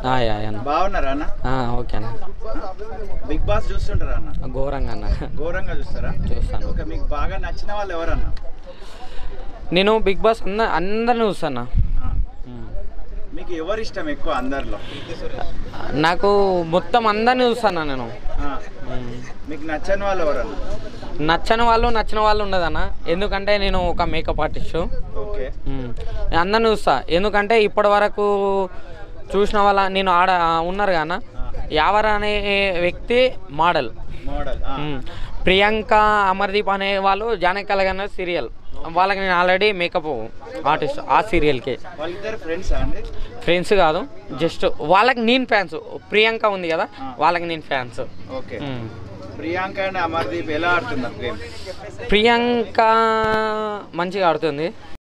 ఆ, yeah, yeah అన్న బాగున్నారా అన్న ఆ, ఓకే అన్న బిగ్ బాస్ చూస్తుంటారా అన్న ఘోరంగా అన్న ఘోరంగా చూస్తారా చూస్తాను ఓకే మీకు బాగా నచ్చిన వాళ్ళు ఎవరన్నా నేను బిగ్ బాస్ అంద అందరిని చూస్తాను ఆ. మీకు ఎవరు ఇష్టం ఎక్కువ అందరిలో నాకు మొత్తం అందరిని చూస్తాను నేను ఆ. మీకు నచ్చని వాళ్ళు ఎవరన్నా నచ్చని వాళ్ళు నచ్చిన వాళ్ళు ఉండదన్న ఎందుకంటే నేను ఒక మేకప్ ఆర్టిస్టు ఓకే అందరిని చూస్తా ఎందుకంటే ఇప్పటి వరకు చూసిన వాళ్ళ నేను ఆడ ఉన్నారు కాన యావర్ అనే వ్యక్తి మోడల్ మోడల్ మ్మ్. ప్రియాంక అమర్దీప్ అనే వాళ్ళు జానకలగన్న సీరియల్ వాళ్ళకి నేను ఆల్రెడీ మేకప్ ఆర్టిస్ట్ ఆ సీరియల్కి వాళ్ళిద్దరు ఫ్రెండ్స్ అండి ఫ్రెండ్స్ కాదు జస్ట్ వాళ్ళకి నేను ఫ్యాన్స్ ప్రియాంక ఉంది కదా వాళ్ళకి నేను fans okay Priyanka and Amardeep ఎలా ఆడుతున్నారు గేమ్ ప్రియాంక మంచిగా ఆడుతుంది